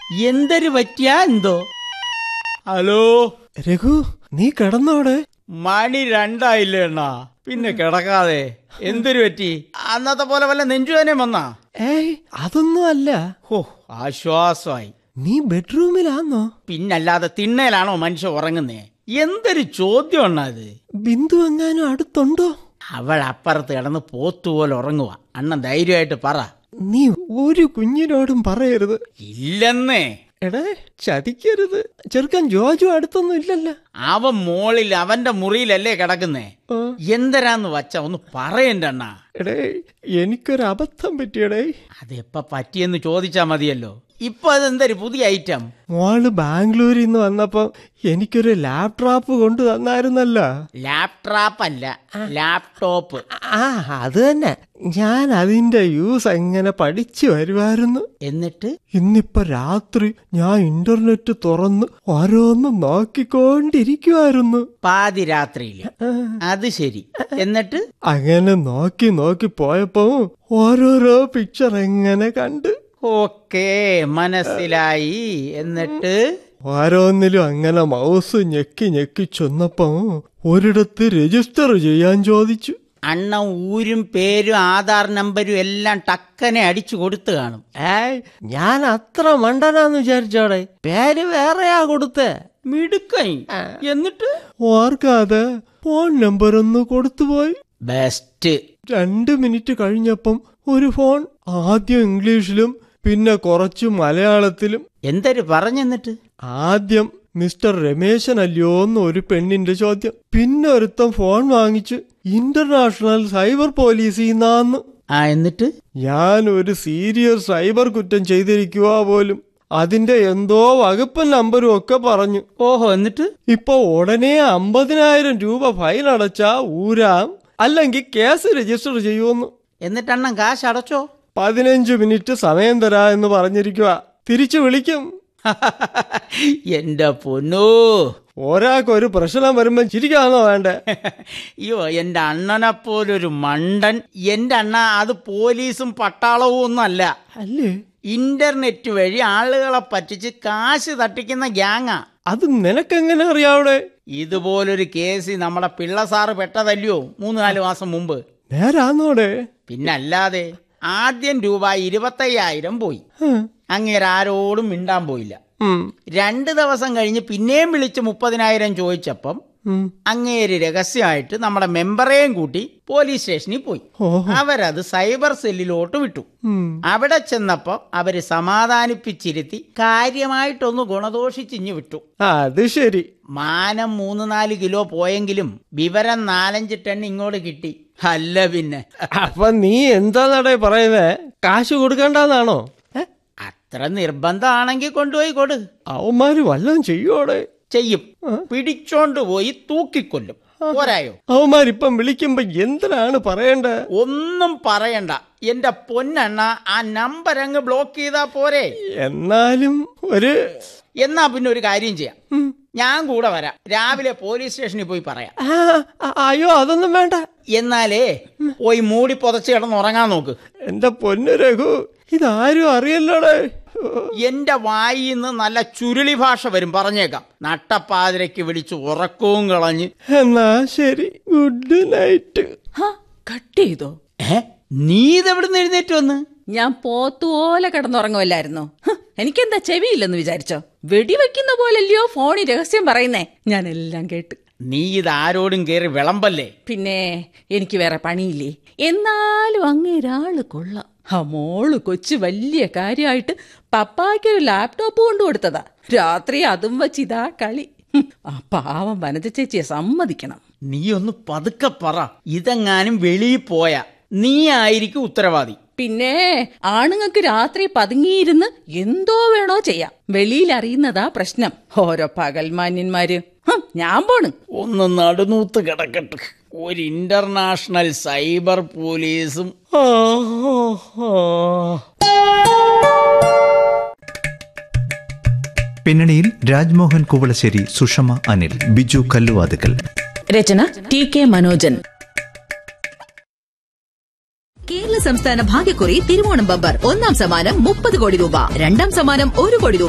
എന്തൊരു പറ്റിയാ എന്തോ ഹലോ രഘു നീ കിടന്നോടെ മണി രണ്ടായില്ലേ അണ്ണാ പിന്നെ കിടക്കാതെ എന്തൊരു പറ്റി അന്നത്തെ പോലെ വല്ല നെഞ്ചുവേനയും വന്നാ ഏയ് അതൊന്നും അല്ല ഹോ ആശ്വാസമായി നീ ബെഡ്റൂമിലാന്നോ പിന്നല്ലാതെ തിണ്ണയിലാണോ മനുഷ്യ ഉറങ്ങുന്നേ എന്തൊരു ചോദ്യം അണ്ണാ അത് ബിന്ദു എങ്ങാനും അടുത്തുണ്ടോ അവൾ അപ്പുറത്ത് കിടന്ന് പോത്തുപോലെ ഉറങ്ങുക അണ്ണൻ ധൈര്യമായിട്ട് പറ നീ ഒരു കുഞ്ഞിനോടും പറയരുത് ഇല്ലെന്നേ എടേ ചതിക്കരുത് ചെറുക്കൻ ജോജു അടുത്തൊന്നും ഇല്ലല്ലോ അവൻ മോളിൽ അവന്റെ മുറിയിലല്ലേ കിടക്കുന്നേ ആ, എന്തരാന്ന് വച്ച ഒന്ന് പറയണ്ട അണ്ണാ എടേ എനിക്കൊരു അബദ്ധം പറ്റിയടേ അതെപ്പ പറ്റിയെന്ന് ചോദിച്ചാ മതിയല്ലോ ഇപ്പൊ അതെന്തൊരു പുതിയ ഐറ്റം മോള് ബാംഗ്ലൂരിൽ നിന്ന് വന്നപ്പോ എനിക്കൊരു ലാപ്ടോപ്പ് കൊണ്ടു തന്നായിരുന്നല്ലോ ലാപ്ടോപ്പ് അല്ല ലാപ്ടോപ്പ് ആ അത് തന്നെ ഞാൻ അതിന്റെ യൂസ് എങ്ങനെ പഠിച്ചു വരുമായിരുന്നു എന്നിട്ട് ഇന്നിപ്പോ രാത്രി ഞാൻ ഇന്റർനെറ്റ് തുറന്ന് ഓരോന്നും നോക്കിക്കൊണ്ടിരിക്കുമായിരുന്നു പാതിരാത്രിയില് അത് ശരി എന്നിട്ട് അങ്ങനെ നോക്കി നോക്കി പോയപ്പോ ഓരോരോ പിക്ചർ എങ്ങനെ കണ്ട് ഓക്കേ മനസ്സിലായി എന്നിട്ട് ഓരോന്നിലും അങ്ങനെ മൗസ് ഞെക്കി ഞെക്കി ചെന്നപ്പോ ഒരിടത്ത് രജിസ്റ്റർ ചെയ്യാൻ ചോദിച്ചു അണ്ണ ഊരും പേരും ആധാർ നമ്പരും എല്ലാം ടക്കനെ അടിച്ചു കൊടുത്തു കാണും ഏയ് ഞാൻ അത്ര മണ്ടനാന്ന് വിചാരിച്ചോടെ പേര് വേറെയാ കൊടുത്തേ മിടുക്കൈ എന്നിട്ട് ഓർക്കാതെ ഫോൺ നമ്പർ ഒന്ന് കൊടുത്തുപോയി ബെസ്റ്റ് രണ്ട് മിനിറ്റ് കഴിഞ്ഞപ്പം ഒരു ഫോൺ ആദ്യം ഇംഗ്ലീഷിലും പിന്നെ കുറച്ച് മലയാളത്തിലും എന്തൊരു പറഞ്ഞെന്നിട്ട് ആദ്യം മിസ്റ്റർ രമേശൻ അല്ലയോ എന്ന് ഒരു പെണ്ണിന്റെ ചോദ്യം പിന്നെ ഒരുത്തൻ ഫോൺ വാങ്ങിച്ച് ഇന്റർനാഷണൽ സൈബർ പോലീസിൽ നിന്നാന്ന് ആ എന്നിട്ട് ഞാൻ ഒരു സീരിയസ് സൈബർ കുറ്റം ചെയ്തിരിക്കുക പോലും അതിന്റെ എന്തോ വകുപ്പൻ നമ്പരും ഒക്കെ പറഞ്ഞു ഓഹോ എന്നിട്ട് ഇപ്പൊ ഉടനെ അമ്പതിനായിരം രൂപ ഫൈൻ അടച്ചാ ഊരാം അല്ലെങ്കിൽ കേസ് രജിസ്റ്റർ ചെയ്യുമെന്ന് എന്നിട്ട് അണ്ണൻ കാശ് അടച്ചോ പതിനഞ്ച് മിനിറ്റ് സമയം തരാ എന്ന് പറഞ്ഞിരിക്കുക തിരിച്ചു വിളിക്കും എന്റെ പൊന്നോ ഒരാൾക്കൊരു പ്രശ്നം വരുമ്പോ ചിരിക്കാന്നോ വേണ്ടേ അയ്യോ എന്റെ അണ്ണനെ പോലൊരു മണ്ടൻ എന്റെ അണ്ണ അത് പോലീസും പട്ടാളവും ഒന്നും അല്ല അല്ലേ ഇന്റർനെറ്റ് വഴി ആളുകളെ പറ്റിച്ച് കാശ് തട്ടിക്കുന്ന ഗ്യാങ്ങാ അത് നിനക്കെങ്ങനെ അറിയാവിടെ ഇതുപോലൊരു കേസ് നമ്മുടെ പിള്ള സാറ് പെട്ടതല്ലയോ മൂന്ന് നാല് മാസം മുമ്പ് നേരാന്നോടെ പിന്നല്ലാതെ ആദ്യം രൂപ ഇരുപത്തയ്യായിരം പോയി ഹ്. അങ്ങേര് ആരോടും മിണ്ടാൻ പോയില്ല ഉം. രണ്ട് ദിവസം കഴിഞ്ഞ് പിന്നെയും വിളിച്ച് മുപ്പതിനായിരം ചോദിച്ചപ്പം ഉം. അങ്ങേര് രഹസ്യമായിട്ട് നമ്മുടെ മെമ്പറേയും കൂട്ടി പോലീസ് സ്റ്റേഷനിൽ പോയി ഓഹോ. അവരത് സൈബർ സെല്ലിലോട്ട് വിട്ടു ഉം. അവിടെ ചെന്നപ്പോ അവര് സമാധാനിപ്പിച്ചിരുത്തി കാര്യമായിട്ടൊന്ന് ഗുണദോഷിച്ചിഞ്ഞു വിട്ടു ആ, അത് ശരി മാനം മൂന്ന് നാല് കിലോ പോയെങ്കിലും വിവരം നാലഞ്ച് ടൺ ഇങ്ങോട്ട് കിട്ടി അല്ല പിന്നെ അപ്പൊ നീ എന്താന്നടേ പറയുന്നേ കാശ് കൊടുക്കണ്ടെന്നാണോ ഏ? അത്ര നിർബന്ധമാണെങ്കിൽ കൊണ്ടുപോയി കൊടു അവന്മാര് വല്ലതും ചെയ്യോടെ ചെയ്യും പിടിച്ചോണ്ട് പോയി തൂക്കിക്കൊല്ലും പോരായോ അവന്മാരിപ്പം വിളിക്കുമ്പോ എന്തിനാണ് പറയണ്ടേ ഒന്നും പറയണ്ട എന്റെ പൊന്നെണ്ണ ആ നമ്പർ അങ്ങ് ബ്ലോക്ക് ചെയ്താ പോരെ എന്നാലും ഒരു എന്നാ പിന്നെ ഒരു കാര്യം ചെയ്യാം ഉം. ഞാൻ കൂടെ വരാം രാവിലെ പോലീസ് സ്റ്റേഷനിൽ പോയി പറയാം ആ, ആ, അയ്യോ അതൊന്നും വേണ്ട എന്നാലേ പോയി മൂടി പുതച്ച് കിടന്ന് ഉറങ്ങാൻ നോക്ക് എന്റെ പൊന്നു രഘു ഇതാരും അറിയല്ലോടെ എന്റെ വായിൽ നിന്ന് നല്ല ചുരുളി ഭാഷ വരും പറഞ്ഞേക്കാം നട്ടപ്പാതിരയ്ക്ക് വിളിച്ച് ഉറക്കവും കളഞ്ഞ് എന്നാ ശരി ഗുഡ് നൈറ്റ് ഹാ കട്ട് ചെയ്തോ ഏ നീ ഇതെവിടുന്ന് എഴുന്നേറ്റ് വന്ന് ഞാൻ പോത്തുപോലെ കിടന്നുറങ്ങുമല്ലായിരുന്നോ ഹ്, എനിക്കെന്താ ചെവിയില്ലെന്ന് വിചാരിച്ചോ വെടിവെക്കുന്ന പോലല്ലയോ ഫോണിൽ രഹസ്യം പറയുന്നേ ഞാൻ എല്ലാം കേട്ട് നീ ഇതാരോടും കയറി വിളമ്പല്ലേ പിന്നെ എനിക്ക് വേറെ പണിയില്ലേ എന്നാലും അങ്ങേരാള് കൊള്ളാം ആ മോള് കൊച്ചു വലിയ കാര്യമായിട്ട് പപ്പായ്ക്കൊരു ലാപ്ടോപ്പ് കൊണ്ടു കൊടുത്തതാ രാത്രി അതും വച്ച് ഇതാ കളി ഹും, ആ പാവം വനജ ചേച്ചിയെ സമ്മതിക്കണം നീ ഒന്ന് പതുക്കെ പറ ഇതെങ്ങാനും വെളിയിൽ പോയാ നീ ആയിരിക്കും ഉത്തരവാദി പിന്നെ ആണുങ്ങൾക്ക് രാത്രി പതുങ്ങിയിരുന്ന് എന്തോ വേണോ ചെയ്യാം വെളിയിൽ അറിയുന്നതാ പ്രശ്നം ഓരോ പകൽമാന്യന്മാര് ഹും, ഞാൻ പോണ് ഒന്ന് നടുനൂത്ത് കിടക്കട്ടെ ഒരു ഇന്റർനാഷണൽ സൈബർ പോലീസും ആ, ആ, ആ. പിന്നണിയിൽ രാജ്മോഹൻ കുവളശ്ശേരി സുഷമ അനിൽ ബിജു കല്ലുവാതുക്കൽ രചന ടി കെ മനോജൻ കേരള സംസ്ഥാന ഭാഗ്യക്കുറി തിരുവോണം ബമ്പർ ഒന്നാം സമ്മാനം മുപ്പത് കോടി രൂപ രണ്ടാം സമ്മാനം ഒരു കോടി രൂപ